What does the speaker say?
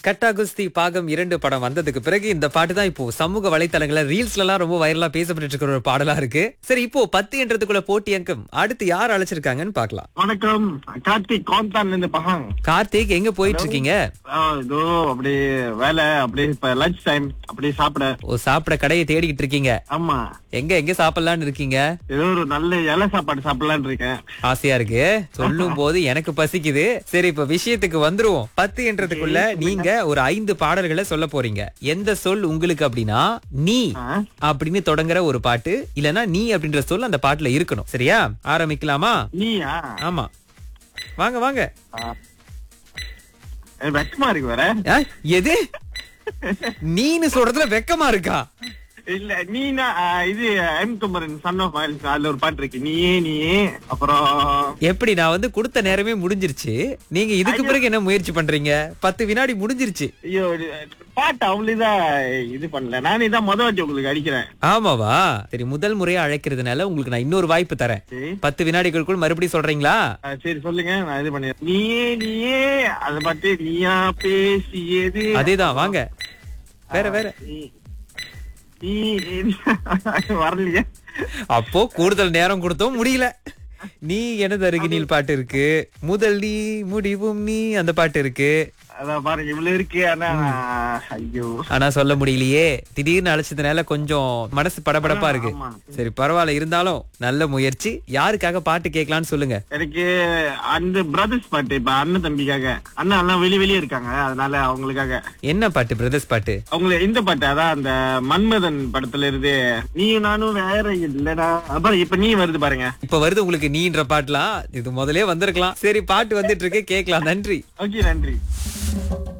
கட்டா குஸ்தி பாகம் இரண்டு படம் வந்ததுக்கு பிறகு இந்த பாட்டு தான் இப்போ சமூக வலைத்தளங்கள்ல ரீல்ஸ்ல எல்லாம் ரொம்ப வைரலா பேசப்பட்டு இருக்கிற ஒரு பாடலா இருக்கு சரி இப்போ பத்து என்றதுக்குள்ள போட்டி அங்கம் அடுத்து யார் அழைச்சிருக்காங்கன்னு பார்க்கலாம் வணக்கம் கார்த்திக் கோந்தான்ல இருந்து பகாங் கார்த்திக் எங்க போயிட்டு இருக்கீங்க ஆ, இதோ அப்படி வேலை அப்படி இப்ப லஞ்ச் டைம் அப்படி சாப்பிட ஓ சாப்பிட கடையை தேடிக்கிட்டு இருக்கீங்க ஆமா எங்க எங்க சாப்பிடலாம்னு இருக்கீங்க ஏதோ ஒரு நல்ல இலை சாப்பாடு சாப்பிடலாம்னு இருக்கேன் ஆசையா இருக்கு சொல்லும் போது எனக்கு பசிக்குது சரி இப்ப விஷயத்துக்கு வந்துருவோம் பத்து என்றதுக்குள்ள நீங்க ஒரு ஐந்து பாடல்களை சொல்ல போறீங்க எந்த சொல் உங்களுக்கு அப்படின்னா நீ ஆ, அப்படின்னு தொடங்குற ஒரு பாட்டு இல்லனா நீ அப்படின்ற சொல் அந்த பாட்டுல இருக்கணும் சரியா ஆரம்பிக்கலாமா நீயா ஆமா வாங்க வாங்க ஆ. ஏ, வெக்கமா இருக்கு வேற ஆ, எது நீன்னு சொல்றதுல வெக்கமா இருக்கா இல்ல நீனா ஆ, இது எம் குமரன் சன் ஆஃப் அதுல ஒரு பாட்டு இருக்கு நீயே நீயே அப்புறம் எப்படி நான் வந்து கொடுத்த நேரமே முடிஞ்சிருச்சு நீங்க இதுக்கு பிறகு என்ன முயற்சி பண்றீங்க பத்து வினாடி முடிஞ்சிருச்சு ஐயோ இது பாட்டு அவளுதான் இது பண்ணல நானே தான் முத வாட்டி உங்களுக்கு அடிக்கிறேன் ஆமாவா சரி முதல் முறையா அழைக்கிறதுனால உங்களுக்கு நான் இன்னொரு வாய்ப்பு தரேன் சரி பத்து வினாடிகளுக்குள் மறுபடியும் சொல்றீங்களா ஆ, சரி சொல்லுங்க நான் இது பண்ணிடுறேன் நீயே நீயே அத பாட்டு நீயா பேசியது அதேதான் வாங்க வேற வேற நீ- நீ வரலையே அப்போ கூடுதல் நேரம் கொடுத்தோம் முடியல நீ எனது அருகினில் பாட்டு இருக்கு முதல் நீ முடிவும் நீ அந்த பாட்டு இருக்கு அதான் பாருங்க இவ்வளவு இருக்கு ஆனா ஐயோ ஆனா சொல்ல முடியலையே திடீர்னு அழைச்சதுனால கொஞ்சம் மனசு படபடப்பா இருக்கு ஆமா. சரி பரவாயில்ல இருந்தாலும் நல்ல முயற்சி யாருக்காக பாட்டு கேட்கலான்னு சொல்லுங்க எனக்கு அந்த பிரதர்ஸ் பாட்டு இப்ப அண்ணன் தம்பிக்காக அண்ணன் எல்லாம் வெளி வெளியே இருக்காங்க அதனால அவங்களுக்காக என்ன பாட்டு பிரதர்ஸ் பாட்டு அவங்க இந்த பாட்டு அதான் அந்த மன்மதன் படத்துல இருந்து நீ நானும் வேற இல்லடா அப்புறம் இப்ப நீ வருது பாருங்க இப்ப வருது உங்களுக்கு நீன்ற பாட்டுலாம் இது முதலே வந்திருக்கலாம் சரி பாட்டு வந்துட்டு இருக்கு கேட்கலாம் நன்றி ஓகே நன்றி